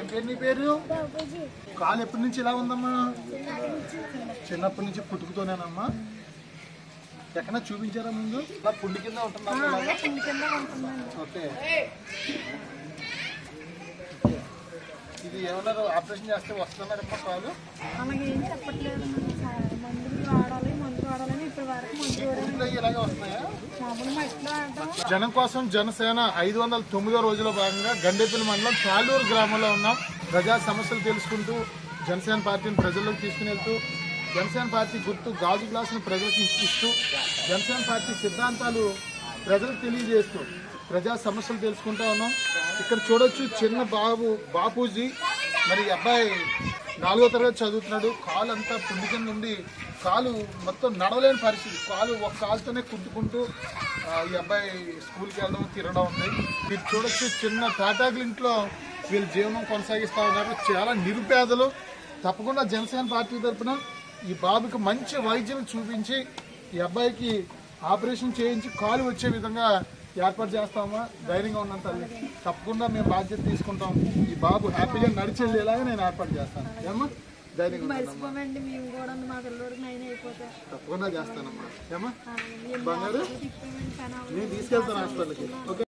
ఏం పేరు నీ పేరు కాలు ఎప్పటి నుంచి ఇలా ఉందమ్మా చిన్నప్పటి నుంచి పుట్టుకుతోనేనమ్మా ఎక్కడ చూపించారా ముందు ఇలా పుండి కింద ఉంటుందా అలాగే కింద కింద ఉంటుందండి ఓకే ఇది ఏమన్నారు ఆపరేషన్ చేస్తే వస్తున్నారమ్మా కాలు అలాగే ఏం చెప్పట్లేదు మందులు వాడాలి మందులు వాడాలని ఇప్పటి వరకు మందులు వాడాలి పుండ్లు అయ్యి ఇలాగే వస్తున్నాయా మామూలు మట్టిలో ఆడటం జనం కోసం జనసేన ఐదు వందల తొమ్మిదో రోజుల భాగంగా గండేపల్లి మండలం తాళ్ళూరు గ్రామంలో ఉన్నాం ప్రజా సమస్యలు తెలుసుకుంటూ జనసేన పార్టీని ప్రజల్లోకి తీసుకుని వెళ్తూ జనసేన పార్టీ గుర్తు గాజు గ్లాసును ప్రజలకు ఇస్తూ జనసేన పార్టీ సిద్ధాంతాలు ప్రజలకు తెలియజేస్తూ ప్రజా సమస్యలు తెలుసుకుంటా ఉన్నాం ఇక్కడ చూడొచ్చు చిన్న బాబు బాపూజీ మరి ఈ అబ్బాయి నాలుగో తరగతి చదువుతున్నాడు కాలు అంతా పుండి కింద ఉంది కాలు మొత్తం నడవలేని పరిస్థితి కాలు ఒక కాలుతోనే కుట్టుకుంటూ ఆ, ఈ అబ్బాయి స్కూల్కి వెళ్ళడం తిరగడం ఉంది మీరు చూడొచ్చు చిన్న తాటాకుల ఇంట్లో వీళ్ళు జీవనం కొనసాగిస్తూ ఉన్నారు చాలా నిరుపేదలు తప్పకుండా జనసేన పార్టీ తరఫున ఈ బాబుకి మంచి వైద్యం చూపించి ఈ అబ్బాయికి ఆపరేషన్ చేయించి కాలు వచ్చే విధంగా ఏర్పాటు చేస్తామా ధైర్యంగా ఉన్నాం తల్లి తప్పకుండా మేము బాధ్యత తీసుకుంటాం ఈ బాబు హ్యాపీగా నడిచి వెళ్ళేలాగా నేను ఏర్పాటు చేస్తాను ఏమా ధైర్యంగా ఉన్నాను మర్చిపోమండి మేము కూడా మా పిల్లడికి నైన్ అయిపోతే తప్పకుండా చేస్తానమ్మా ఏమా ఆ, ఎన్ని బంగారు హాస్పిటల్ తిప్పామండి కానీ అవ్వలేదు. నేను తీసుకెళ్తాను హాస్పిటల్కి ఓకే